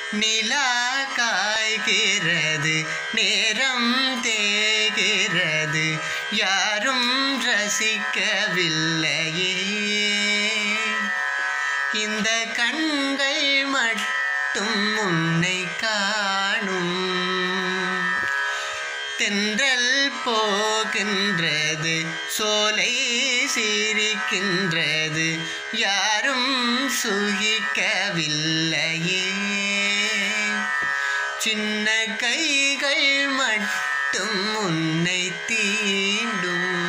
நிலா காய்கிறது நேரம் தேகிறது யாரும் ரசிக்கவில்லையே இந்த கண்கள் மட்டும் உன்னை காணும் தென்றல் போகின்றது சோலை சிரிக்கின்றது யாரும் சுகிக்கவில்லையே சின்ன கைகள் மட்டும் உன்னை தீண்டும்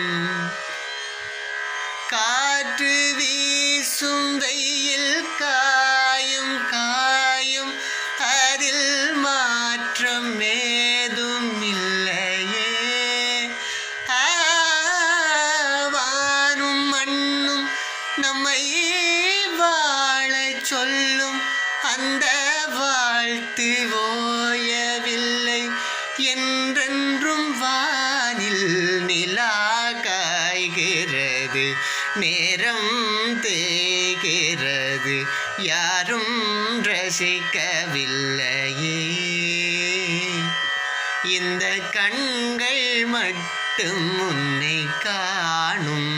காற்று வீசும் வெயில் காயும் காயும் அதில் மாற்றம் ஏதும் இல்லையே ஆ, வானும் மண்ணும் நம்மை வாழச் சொல்லும் அந்த வாழ்த்து ஓயவில்லை என்றென்றும் வானில் நிலா காய்கிறது நேரம் தேய்கிறது யாரும் ரசிக்கவில்லையே இந்த கண்கள் மட்டும் உன்னை காணும்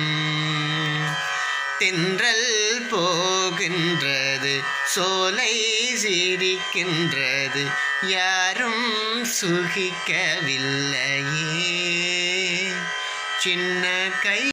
தென்றல் போகின்றது சோலை சிரிக்கின்றது யாரும் சுகிக்கவில்லையே சின்ன கை